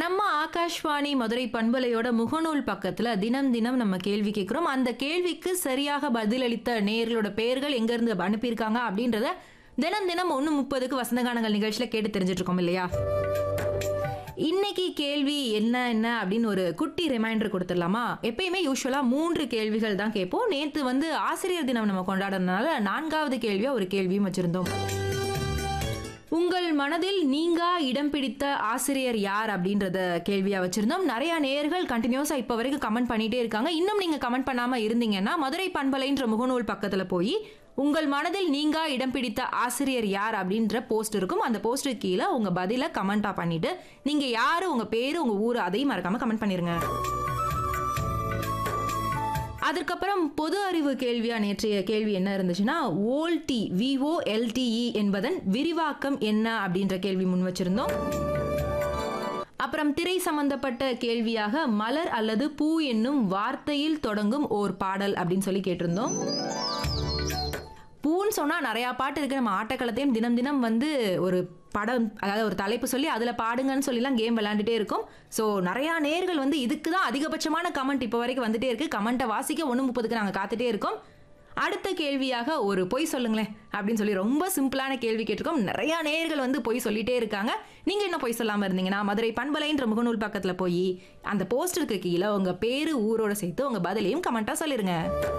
நம்ம ஆகாஷ்வாணி மதுரை பண்பலையோட முகநூல் பக்கத்துல தினம் தினம் நம்ம கேள்வி கேட்குறோம் அந்த கேள்விக்கு சரியாக பதிலளித்த நேயர்களோட பெயர்கள் எங்க இருந்து அனுப்பியிருக்காங்க அப்படின்றத தினம் தினம் ஒன்று முப்பதுக்கு வசந்தகானங்கள் நிகழ்ச்சியில கேட்டு தெரிஞ்சுட்டு இருக்கோம் இல்லையா இன்னைக்கு கேள்வி என்ன என்ன அப்படின்னு ஒரு குட்டி ரிமைண்டர் கொடுத்துடலாமா எப்பயுமே யூஸ்வலா மூன்று கேள்விகள் தான் கேட்போம் நேத்து வந்து ஆசிரியர் தினம் நம்ம கொண்டாடுறதுனால நான்காவது கேள்வியா ஒரு கேள்வியும் வச்சிருந்தோம் உங்கள் மனதில் நீங்கா இடம் பிடித்த ஆசிரியர் யார் அப்படின்றத கேள்வியா வச்சிருந்தோம் நிறைய நேயர்கள் கண்டினியூஸா இப்ப வரைக்கும் கமெண்ட் பண்ணிட்டே இருக்காங்க இன்னும் நீங்க கமெண்ட் பண்ணாம இருந்தீங்கன்னா மதுரை பண்பலைன்ற முகநூல் பக்கத்துல போய் உங்கள் மனதில் நீங்கா இடம் பிடித்த ஆசிரியர் யார் அப்படின்ற போஸ்ட் இருக்கும் அந்த போஸ்ட்டுக்கு கீழே உங்க பதில கமெண்டா பண்ணிட்டு நீங்க யாரு உங்க பேரு உங்க ஊரு அதையும் மறக்காம கமெண்ட் பண்ணிருங்க அதற்கப்புறம் பொது அறிவு கேள்வியா நேற்றைய கேள்வி என்ன இருந்துச்சுன்னா ஓல்டி விஓ எல்டிஇ என்பதன் விரிவாக்கம் என்ன அப்படின்ற கேள்வி முன் வச்சிருந்தோம் அப்புறம் திரை சம்பந்தப்பட்ட கேள்வியாக மலர் அல்லது பூ என்னும் வார்த்தையில் தொடங்கும் ஓர் பாடல் அப்படின்னு சொல்லி கேட்டிருந்தோம் பூன்னு சொன்னா நிறைய பாட்டு இருக்கு நம்ம ஆட்டக்களத்தையும் தினம் தினம் வந்து ஒரு படம் அதாவது ஒரு தலைப்பு சொல்லி அதுல பாடுங்கன்னு சொல்லிலாம் கேம் விளையாண்டுட்டே இருக்கும் ஸோ நிறைய நேர்கள் வந்து இதுக்கு தான் அதிகபட்சமான கமெண்ட் இப்போ வரைக்கும் வந்துட்டே இருக்கு கமெண்ட்டை வாசிக்க ஒன்று முப்பதுக்கு நாங்கள் காத்துட்டே இருக்கோம் அடுத்த கேள்வியாக ஒரு பொய் சொல்லுங்களேன் அப்படின்னு சொல்லி ரொம்ப சிம்பிளான கேள்வி கேட்டிருக்கோம் நிறைய நேயர்கள் வந்து பொய் சொல்லிட்டே இருக்காங்க நீங்க என்ன பொய் சொல்லாம இருந்தீங்கன்னா மதுரை பண்பலைன்ற முகநூல் பக்கத்துல போய் அந்த போஸ்டருக்கு கீழே உங்க பேரு ஊரோட சேர்த்து உங்க பதிலையும் கமெண்டா சொல்லிருங்க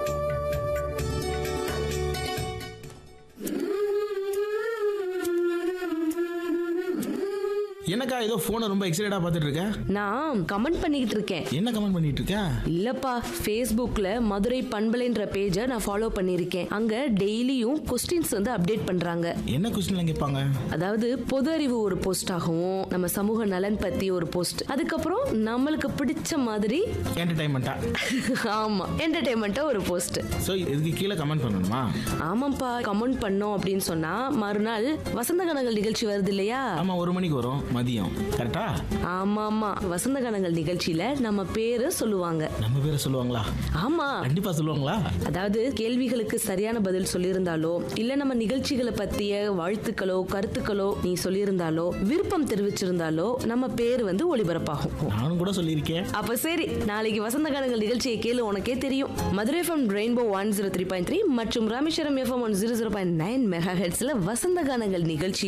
என்னக்கா ஏதோ போனை ரொம்ப எக்ஸைட்டடா பார்த்துட்டு இருக்க நான் கமெண்ட் பண்ணிக்கிட்டு இருக்கேன் என்ன கமெண்ட் பண்ணிட்டு இருக்க இல்லப்பா ஃபேஸ்புக்ல மதுரை பண்பலைன்ற பேஜை நான் ஃபாலோ பண்ணியிருக்கேன் அங்க டெய்லியும் கொஸ்டின்ஸ் வந்து அப்டேட் பண்றாங்க என்ன கொஸ்டின்லாம் கேட்பாங்க அதாவது பொது அறிவு ஒரு போஸ்ட் ஆகவும் நம்ம சமூக நலன் பத்தி ஒரு போஸ்ட் அதுக்கப்புறம் நம்மளுக்கு பிடிச்ச மாதிரி என்டர்டைன்மெண்ட்டா ஆமா என்டர்டைன்மெண்ட்டா ஒரு போஸ்ட் ஸோ இதுக்கு கீழே கமெண்ட் பண்ணணுமா ஆமாப்பா கமெண்ட் பண்ணோம் அப்படின்னு சொன்னா மறுநாள் வசந்த கனங்கள் நிகழ்ச்சி வருது இல்லையா ஆமா ஒரு மணிக்கு வரும் மதியம் கரெக்டா ஆமா ஆமா வசந்த கனங்கள் நிகழ்ச்சியில நம்ம பேரு சொல்லுவாங்க நம்ம பேரை சொல்லுவாங்களா ஆமா கண்டிப்பா சொல்லுவாங்களா அதாவது கேள்விகளுக்கு சரியான பதில் சொல்லியிருந்தாலோ இல்ல நம்ம நிகழ்ச்சிகளை பத்திய வாழ்த்துக்களோ கருத்துக்களோ நீ சொல்லியிருந்தாலோ விருப்பம் தெரிவிச்சிருந்தாலோ நம்ம பேர் வந்து ஒளிபரப்பாகும் நானும் கூட சொல்லியிருக்கேன் அப்ப சரி நாளைக்கு வசந்த காலங்கள் நிகழ்ச்சியை கேளு உனக்கே தெரியும் Madurai FM rainbow one zero three point three மற்றும் Rameswaram FM one zero zero point nine mega ஹெட்ஸ்ல வசந்த கானங்கள் நிகழ்ச்சி